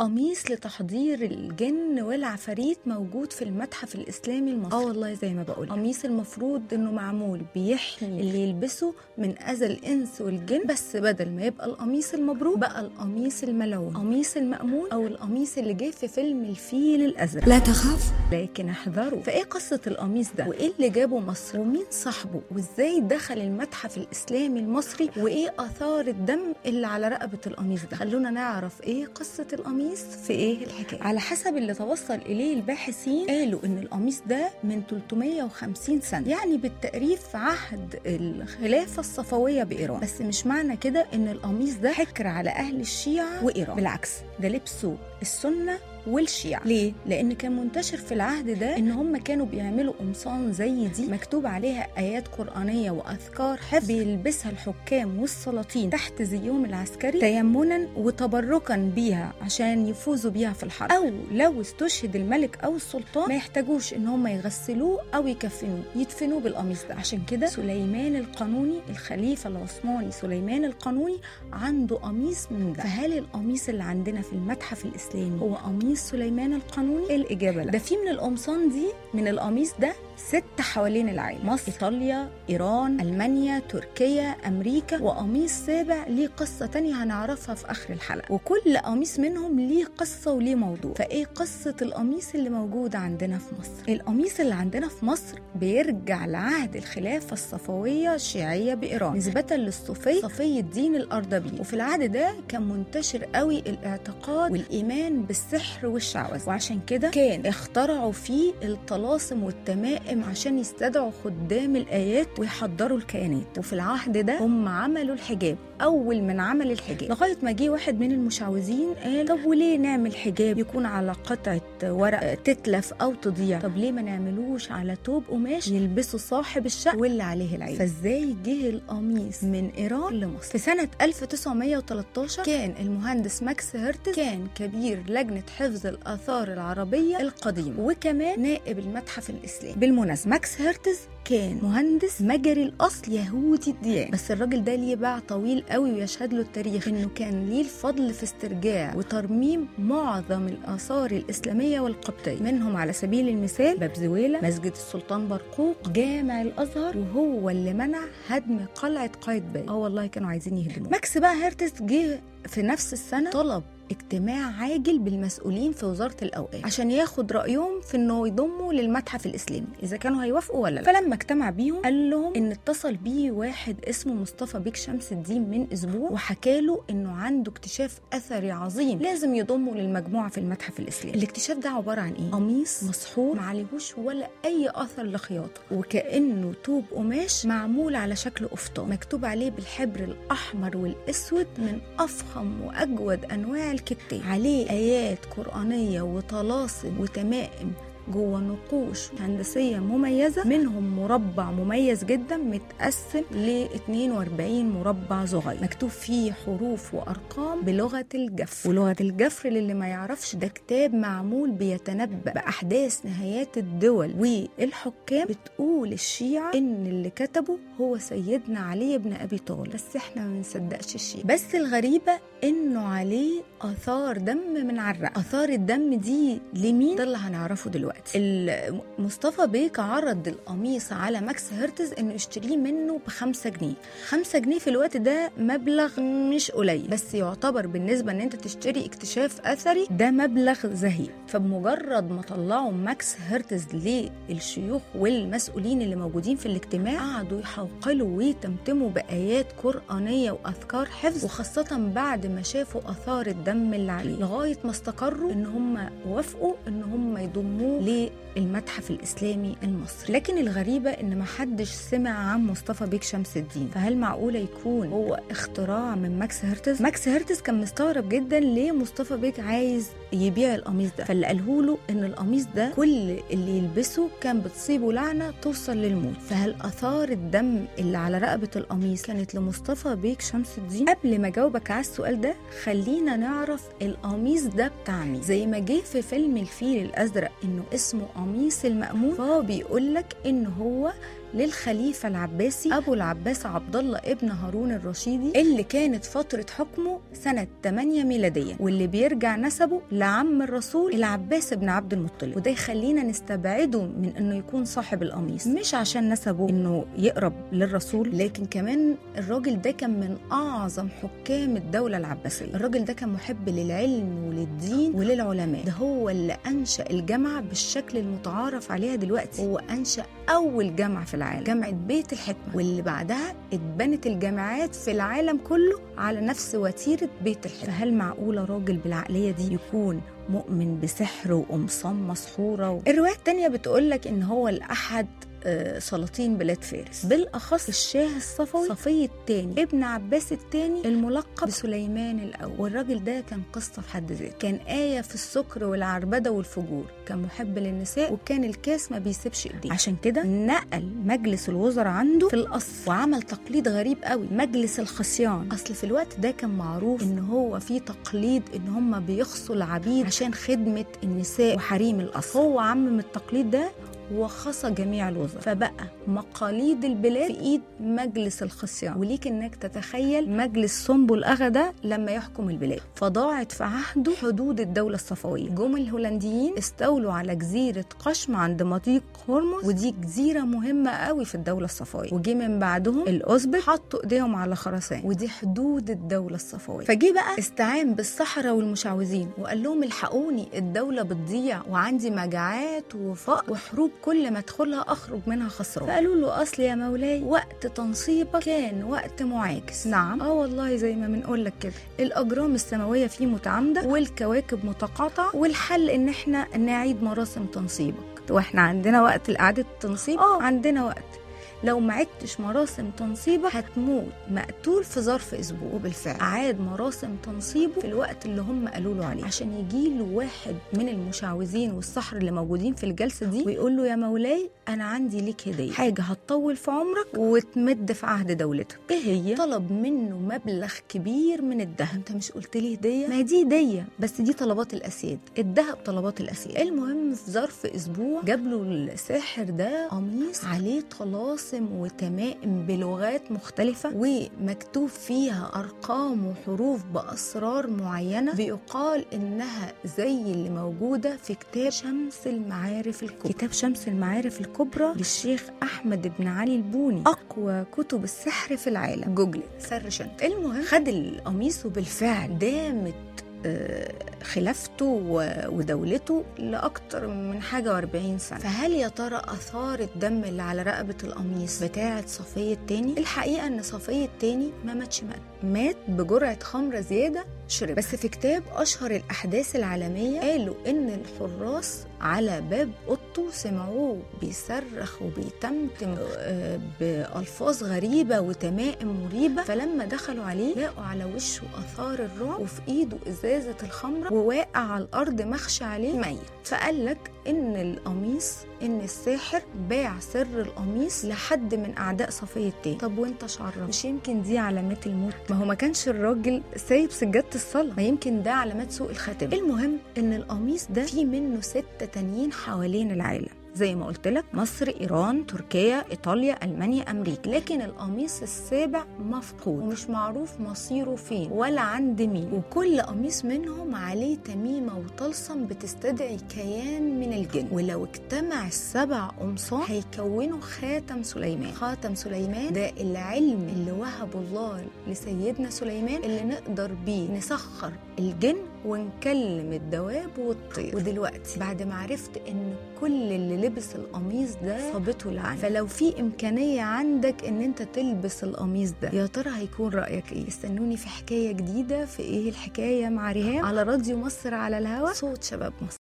قميص لتحضير الجن والعفاريت موجود في المتحف الاسلامي المصري اه والله زي ما بقول قميص المفروض انه معمول بيحمي اللي يلبسه من اذى الانس والجن بس بدل ما يبقى القميص المبروك بقى القميص الملعون قميص المأمون او القميص اللي جه في فيلم الفيل الازرق لا تخاف لكن احذروا فايه قصه القميص ده وايه اللي جابه مصر ومين صاحبه وازاي دخل المتحف الاسلامي المصري وايه اثار الدم اللي على رقبه القميص ده خلونا نعرف ايه قصه القميص في ايه الحكايه على حسب اللي توصل اليه الباحثين قالوا ان القميص ده من 350 سنه يعني بالتقريب في عهد الخلافه الصفويه بايران بس مش معنى كده ان القميص ده حكر على اهل الشيعه وايران بالعكس ده لبسه السنه والشيعة ليه؟ لأن كان منتشر في العهد ده إن هم كانوا بيعملوا قمصان زي دي مكتوب عليها آيات قرآنية وأذكار حفظ بيلبسها الحكام والسلاطين تحت زيهم العسكري تيمنا وتبركا بيها عشان يفوزوا بيها في الحرب أو لو استشهد الملك أو السلطان ما يحتاجوش إن هم يغسلوه أو يكفنوه يدفنوه بالقميص ده عشان كده سليمان القانوني الخليفة العثماني سليمان القانوني عنده قميص من ده فهل القميص اللي عندنا في المتحف الإسلامي هو قميص سليمان القانوني الإجابة لا ده في من القمصان دي من القميص ده ست حوالين العالم مصر إيطاليا إيران ألمانيا تركيا أمريكا وقميص سابع ليه قصة تانية هنعرفها في آخر الحلقة وكل قميص منهم ليه قصة وليه موضوع فإيه قصة القميص اللي موجودة عندنا في مصر القميص اللي عندنا في مصر بيرجع لعهد الخلافة الصفوية الشيعية بإيران نسبة للصوفي صفي الدين الأردبيل وفي العهد ده كان منتشر قوي الاعتقاد والإيمان بالسحر والشعوذة وعشان كده كان اخترعوا فيه الطلاسم والتمائم عشان يستدعوا خدام الآيات ويحضروا الكيانات وفي العهد ده هم عملوا الحجاب أول من عمل الحجاب لغاية ما جه واحد من المشعوذين قال طب وليه نعمل حجاب يكون على قطعة ورق تتلف أو تضيع طب ليه ما نعملوش على توب قماش يلبسه صاحب الشقة واللي عليه العين فازاي جه القميص من إيران لمصر في سنة 1913 كان المهندس ماكس هرتز كان كبير لجنة حفظ الآثار العربية القديمة وكمان نائب المتحف الإسلامي بالمناسبة ماكس هرتز كان مهندس مجري الاصل يهودي الديانه بس الراجل ده ليه باع طويل قوي ويشهد له التاريخ انه كان ليه الفضل في استرجاع وترميم معظم الاثار الاسلاميه والقبطيه منهم على سبيل المثال باب زويله مسجد السلطان برقوق جامع الازهر وهو اللي منع هدم قلعه قايتباي اه والله كانوا عايزين يهدموها ماكس بقى هيرتس جه في نفس السنه طلب اجتماع عاجل بالمسؤولين في وزاره الاوقاف عشان ياخد رايهم في انه يضموا للمتحف الاسلامي اذا كانوا هيوافقوا ولا لا فلما اجتمع بيهم قال لهم ان اتصل بيه واحد اسمه مصطفى بيك شمس الدين من اسبوع وحكى له انه عنده اكتشاف اثري عظيم لازم يضمه للمجموعه في المتحف الاسلامي الاكتشاف ده عباره عن ايه قميص مسحور ما عليهوش ولا اي اثر لخياطه وكانه طوب قماش معمول على شكل قفطان مكتوب عليه بالحبر الاحمر والاسود من افخم واجود انواع الكتاب عليه ايات قرانيه وطلاسم وتمائم جوه نقوش هندسيه مميزه منهم مربع مميز جدا متقسم ل 42 مربع صغير مكتوب فيه حروف وارقام بلغه الجفر ولغه الجفر للي ما يعرفش ده كتاب معمول بيتنبأ باحداث نهايات الدول والحكام بتقول الشيعه ان اللي كتبه هو سيدنا علي بن ابي طالب بس احنا ما بنصدقش الشيعه بس الغريبه انه عليه اثار دم من عرق اثار الدم دي لمين ده اللي هنعرفه دلوقتي مصطفى بيك عرض القميص على ماكس هرتز انه يشتريه منه بخمسة جنيه خمسة جنيه في الوقت ده مبلغ مش قليل بس يعتبر بالنسبة ان انت تشتري اكتشاف اثري ده مبلغ زهيد فبمجرد ما طلعوا ماكس هرتز للشيوخ والمسؤولين اللي موجودين في الاجتماع قعدوا يحوقلوا ويتمتموا بايات قرانيه واذكار حفظ وخاصه بعد ما شافوا اثار الدم اللي عليه لغايه ما استقروا ان هم وافقوا ان هم يضموه للمتحف الاسلامي المصري لكن الغريبه ان ما حدش سمع عن مصطفى بيك شمس الدين فهل معقوله يكون هو اختراع من ماكس هرتز ماكس هرتز كان مستغرب جدا ليه مصطفى بيك عايز يبيع القميص ده فاللي قاله له ان القميص ده كل اللي يلبسه كان بتصيبه لعنه توصل للموت فهل اثار الدم اللي على رقبه القميص كانت لمصطفى بيك شمس الدين قبل ما اجاوبك على السؤال ده خلينا نعرف القميص ده بتاع مين زي ما جه في فيلم الفيل الازرق انه اسمه قميص المأمون فهو بيقول لك ان هو للخليفه العباسي ابو العباس عبد الله ابن هارون الرشيدي اللي كانت فتره حكمه سنه 8 ميلاديا واللي بيرجع نسبه لعم الرسول العباس بن عبد المطلب وده يخلينا نستبعده من انه يكون صاحب القميص مش عشان نسبه انه يقرب للرسول لكن كمان الراجل ده كان من اعظم حكام الدوله العباسيه الراجل ده كان محب للعلم وللدين وللعلماء ده هو اللي انشا الجامعه بالشكل المتعارف عليها دلوقتي هو انشا اول جامعه في العالم جامعه بيت الحكمه واللي بعدها اتبنت الجامعات في العالم كله على نفس وتيره بيت الحكمه فهل معقوله راجل بالعقليه دي يكون مؤمن بسحر وقمصان مسحوره الروايه التانيه بتقولك ان هو الاحد سلاطين بلاد فارس بالاخص الشاه الصفوي صفي الثاني ابن عباس الثاني الملقب بسليمان الاول والراجل ده كان قصه في حد ذاته كان ايه في السكر والعربده والفجور كان محب للنساء وكان الكاس ما بيسيبش ايديه عشان كده نقل مجلس الوزراء عنده في القصر وعمل تقليد غريب قوي مجلس الخصيان اصل في الوقت ده كان معروف ان هو في تقليد ان هم بيخصوا العبيد عشان خدمه النساء وحريم القصر هو عمم التقليد ده وخصى جميع الوزراء فبقى مقاليد البلاد في ايد مجلس الخصيان وليك انك تتخيل مجلس سنبل اغا ده لما يحكم البلاد فضاعت في عهده حدود الدوله الصفويه جم الهولنديين استولوا على جزيره قشم عند مضيق هرمز ودي جزيره مهمه قوي في الدوله الصفويه وجي من بعدهم الازبك حطوا ايديهم على خراسان ودي حدود الدوله الصفويه فجي بقى استعان بالسحره والمشعوذين وقال لهم الحقوني الدوله بتضيع وعندي مجاعات وفقر وحروب كل ما ادخلها اخرج منها خسران فقالوا له اصل يا مولاي وقت تنصيبك كان وقت معاكس نعم اه والله زي ما بنقول لك كده الاجرام السماويه فيه متعامده والكواكب متقاطعه والحل ان احنا نعيد مراسم تنصيبك واحنا عندنا وقت لاعاده التنصيب اه عندنا وقت لو ما عدتش مراسم تنصيبك هتموت مقتول في ظرف اسبوع وبالفعل اعاد مراسم تنصيبه في الوقت اللي هم قالوا له عليه عشان يجي له واحد من المشعوذين والسحر اللي موجودين في الجلسه دي ويقول له يا مولاي انا عندي ليك هديه حاجه هتطول في عمرك وتمد في عهد دولتك ايه هي طلب منه مبلغ كبير من الذهب انت مش قلت لي هديه ما دي هديه بس دي طلبات الاسياد الذهب طلبات الاسياد المهم في ظرف اسبوع جاب له الساحر ده قميص عليه طلاسم وتمائم بلغات مختلفة ومكتوب فيها أرقام وحروف بأسرار معينة بيقال إنها زي اللي موجودة في كتاب شمس المعارف الكبرى كتاب شمس المعارف الكبرى للشيخ أحمد بن علي البوني أقوى كتب السحر في العالم جوجل سرش انت المهم خد القميص وبالفعل دامت خلافته ودولته لأكتر من حاجة واربعين سنة فهل يا ترى أثار الدم اللي على رقبة القميص بتاعة صفية التاني الحقيقة أن صفية التاني ما ماتش مات مات بجرعة خمرة زيادة شرب بس في كتاب أشهر الأحداث العالمية قالوا إن الحراس على باب أوضته سمعوه بيصرخ وبيتمتم بألفاظ غريبة وتمائم مريبة فلما دخلوا عليه لقوا على وشه آثار الرعب وفي إيده إزازة الخمرة وواقع على الأرض مخشى عليه ميت فقال لك إن القميص إن الساحر باع سر القميص لحد من أعداء صفية التاني طب وأنت شعرك مش يمكن دي علامات الموت ما هو ما كانش الراجل سايب سجادة الصلاة ما يمكن ده علامات سوء الخاتمة المهم إن القميص ده فيه منه ستة تانيين حوالين العالم زي ما قلت لك مصر ايران تركيا ايطاليا المانيا امريكا لكن القميص السابع مفقود ومش معروف مصيره فين ولا عند مين وكل قميص منهم عليه تميمه وطلسم بتستدعي كيان من الجن ولو اجتمع السبع قمصان هيكونوا خاتم سليمان خاتم سليمان ده العلم اللي وهبه الله لسيدنا سليمان اللي نقدر بيه نسخر الجن ونكلم الدواب والطير ودلوقتي بعد ما عرفت ان كل اللي لبس القميص ده صابته لعنه فلو في امكانيه عندك ان انت تلبس القميص ده يا ترى هيكون رايك ايه استنوني في حكايه جديده في ايه الحكايه مع ريهام على راديو مصر على الهوا صوت شباب مصر